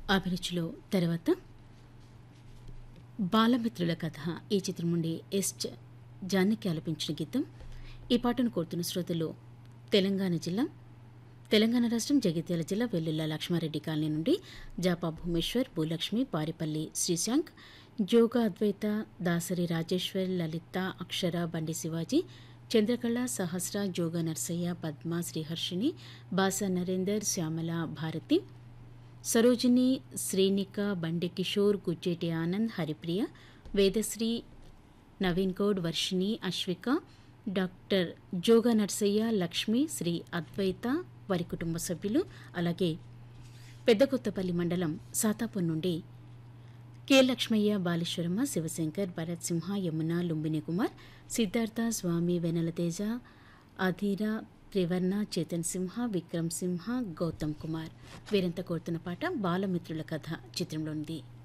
అభిరుచిలో తర్వాత బాలమిత్రుల కథ ఈ చిత్రం నుండి ఎస్ జ- జానకి ఆలపించిన గీతం ఈ పాటను కోరుతున్న శ్రోతలు తెలంగాణ జిల్లా తెలంగాణ రాష్ట్రం జగిత్యాల జిల్లా వెల్లుల్ల లక్ష్మారెడ్డి కాలనీ నుండి జాపా భూమేశ్వర్ భూలక్ష్మి పారిపల్లి శ్రీశాంక్ జోగా అద్వైత దాసరి రాజేశ్వర్ లలిత అక్షర బండి శివాజీ చంద్రకళ సహస్ర జోగ నర్సయ్య పద్మ శ్రీహర్షిణి బాసా నరేందర్ శ్యామల భారతి సరోజిని శ్రీనిక బండి కిషోర్ గుజ్జేటి ఆనంద్ హరిప్రియ వేదశ్రీ నవీన్ గౌడ్ వర్షిణి అశ్విక డాక్టర్ జోగా నర్సయ్య లక్ష్మి శ్రీ అద్వైత వారి కుటుంబ సభ్యులు అలాగే పెద్దకొత్తపల్లి మండలం సాతాపూర్ నుండి కె లక్ష్మయ్య బాలేశ్వరమ్మ శివశంకర్ భరత్ సింహ యమున లుంబిని కుమార్ సిద్ధార్థ స్వామి వెనలతేజ అధీర త్రివర్ణ చేతన్ సింహ విక్రమ్ సింహ గౌతమ్ కుమార్ వీరంతా కోరుతున్న పాట బాలమిత్రుల కథ చిత్రంలోనిది